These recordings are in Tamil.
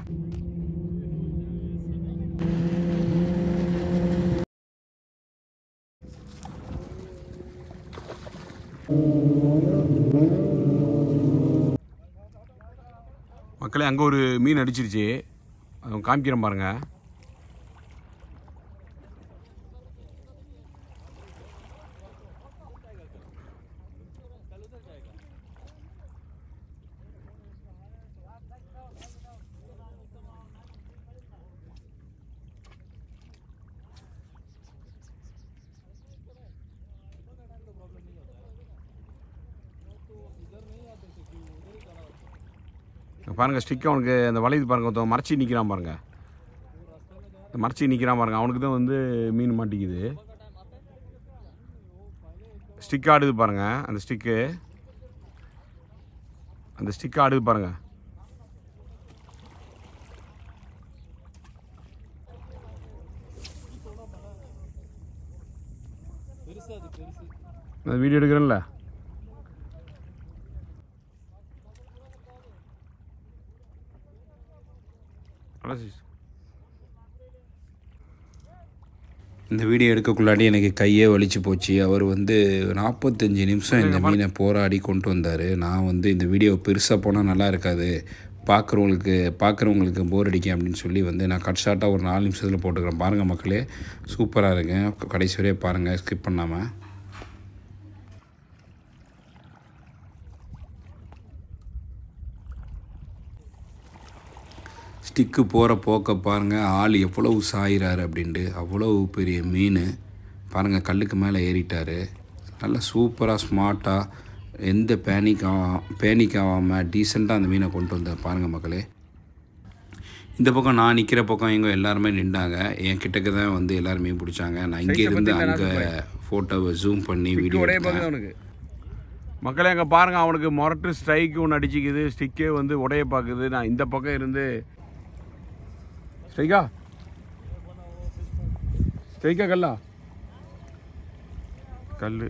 மக்களே அங்கே ஒரு மீன் அடிச்சிருச்சு அது காமிக்கிறேன் பாருங்க இங்க பாருங்க ஸ்டிக் அவனுக்கு அந்த வளையுது பாருங்க ஒருத்தன் மறைச்சி நிற்கிறான் பாருங்க இந்த மறைச்சி நிற்கிறான் பாருங்க அவனுக்கு தான் வந்து மீன் மாட்டிக்குது ஸ்டிக் ஆடுது பாருங்க அந்த ஸ்டிக்கு அந்த ஸ்டிக் ஆடுது பாருங்க நான் வீடியோ எடுக்கிறேன்ல அதான் sis. இந்த வீடியோ எடுக்கக்குள்ளாடி எனக்கு கையே வலிச்சு போச்சு அவர் வந்து நாற்பத்தஞ்சு நிமிஷம் இந்த மீனை போராடி கொண்டு வந்தார் நான் வந்து இந்த வீடியோ பெருசாக போனால் நல்லா இருக்காது பார்க்குறவங்களுக்கு பார்க்குறவங்களுக்கு போர் அடிக்கும் அப்படின்னு சொல்லி வந்து நான் கட் ஷார்ட்டாக ஒரு நாலு நிமிஷத்தில் போட்டுக்கிறேன் பாருங்கள் மக்களே சூப்பராக இருக்குங்க கடைசி வரையே பாருங்கள் ஸ்கிப் பண்ணாமல் ஸ்டிக்கு போகிற போக்க பாருங்கள் ஆள் எவ்வளவு சாயிறாரு அப்படின்ட்டு அவ்வளவு பெரிய மீன் பாருங்கள் கல்லுக்கு மேலே ஏறிட்டாரு நல்லா சூப்பராக ஸ்மார்ட்டாக எந்த பேனிக் ஆ பேனிக் ஆகாமல் டீசெண்டாக அந்த மீனை கொண்டு வந்தார் பாருங்கள் மக்களே இந்த பக்கம் நான் நிற்கிற பக்கம் எங்கே எல்லாருமே நின்றாங்க என் கிட்டக்க தான் வந்து எல்லாரும் மீன் பிடிச்சாங்க நான் இங்கே இருந்து அங்கே ஃபோட்டோவை ஜூம் பண்ணி வீடியோ உடைய எடுத்தேன் பாக்குது அவனுக்கு மக்களே அங்கே பாருங்க அவனுக்கு மொரட்டு ஸ்ட்ரைக்கு ஒன்று அடிச்சிக்குது ஸ்டிக்கே வந்து உடைய பார்க்குது நான் இந்த பக்கம் இருந்து ஸ்ட்ரைக்கா ஸ்ட்ரைக்கா கல்லா கல்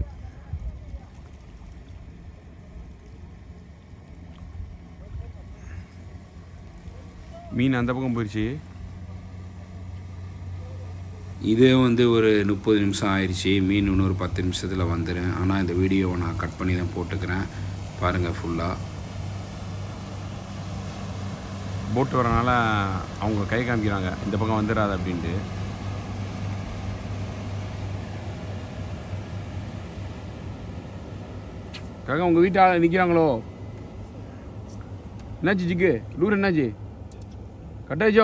மீன் அந்த பக்கம் போயிடுச்சு இதே வந்து ஒரு முப்பது நிமிஷம் ஆயிடுச்சு மீன் இன்னொரு பத்து நிமிஷத்தில் வந்துடும் ஆனால் இந்த வீடியோவை நான் கட் பண்ணி தான் போட்டுக்கிறேன் பாருங்கள் ஃபுல்லாக போட் வரனால அவங்க கை காமிக்கிறாங்க இந்த பக்கம் வந்துடாது அப்படின்ட்டு காக்கா உங்கள் வீட்டால் நிற்கிறாங்களோ என்னாச்சு ஜிக்கு லூர் என்னாச்சு கட்டாயிச்சோ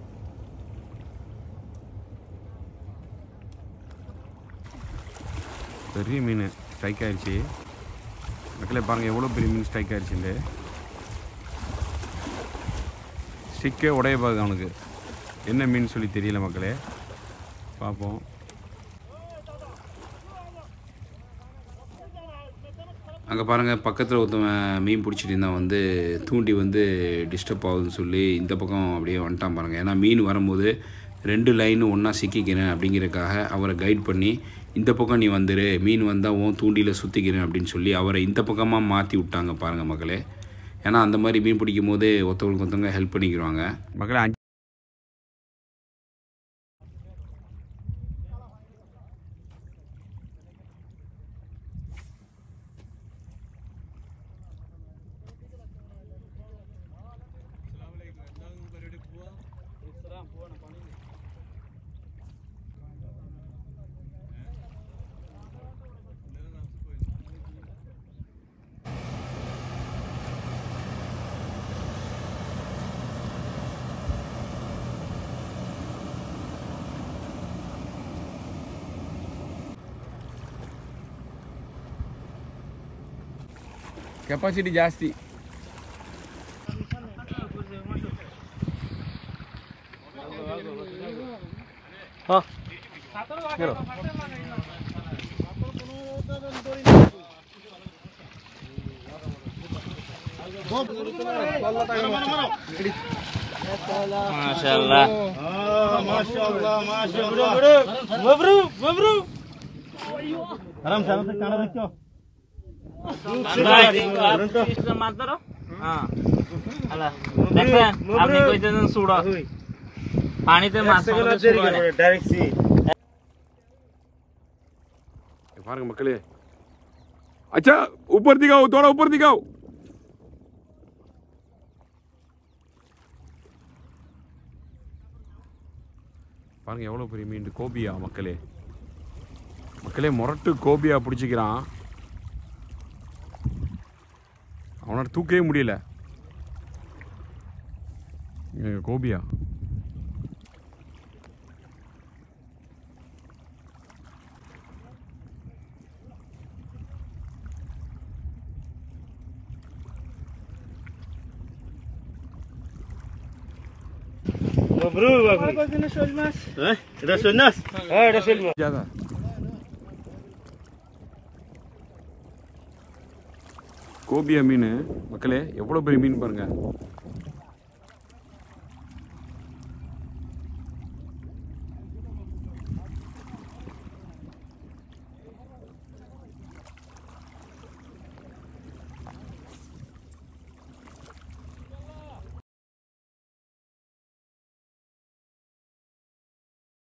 பெரிய மீன் ஸ்ட்ரைக் ஆயிடுச்சு மக்களே பாருங்கள் எவ்வளோ பெரிய மீன் ஸ்ட்ரைக் ஆயிடுச்சுண்டு ஸ்டிக்கே உடைய பார்க்குது அவனுக்கு என்ன மீன் சொல்லி தெரியல மக்களே பார்ப்போம் அங்கே பாருங்கள் பக்கத்தில் ஒருத்தவன் மீன் பிடிச்சிட்டு இருந்தான் வந்து தூண்டி வந்து டிஸ்டர்ப் ஆகுதுன்னு சொல்லி இந்த பக்கம் அப்படியே வந்துட்டான் பாருங்கள் ஏன்னா மீன் வரும்போது ரெண்டு லைன் ஒன்றா சிக்கிக்கிறேன் அப்படிங்கிறதுக்காக அவரை கைட் பண்ணி இந்த பக்கம் நீ வந்துரு மீன் வந்தால் உன் தூண்டியில் சுற்றிக்கிறேன் அப்படின்னு சொல்லி அவரை இந்த பக்கமாக மாற்றி விட்டாங்க பாருங்கள் மக்களே ஏன்னா அந்த மாதிரி மீன் பிடிக்கும் போது ஒருத்தவங்களுக்கு ஒருத்தவங்க ஹெல்ப் பண்ணிக்கிறாங்க மக்களே அஞ்சு ಕೆಪಾಸಿಟಿ ಜಾಸ್ತಿ আলা দেখছেন আপনি কইতেছেন সুড়া পানিতে মাছ আমাদের সুড়া না। ডাইরেক্ট সি பாருங்க மக்களே அச்சா ऊपर दिखाओ थोड़ा ऊपर दिखाओ பாருங்க எவ்வளோ பெரிய மீன் கோபியா மக்களே மக்களே முரட்டு கோபியா பிடிச்சிக்கிறான் அவனால தூக்கவே முடியல இங்க கோபியா ব্রু বাবু হ্যাঁ এটা শোল মাছ হ্যাঁ এটা শোল মাছ ज्यादा கோபியா மீன் மக்களே எவ்வளோ பெரிய மீன் பாருங்க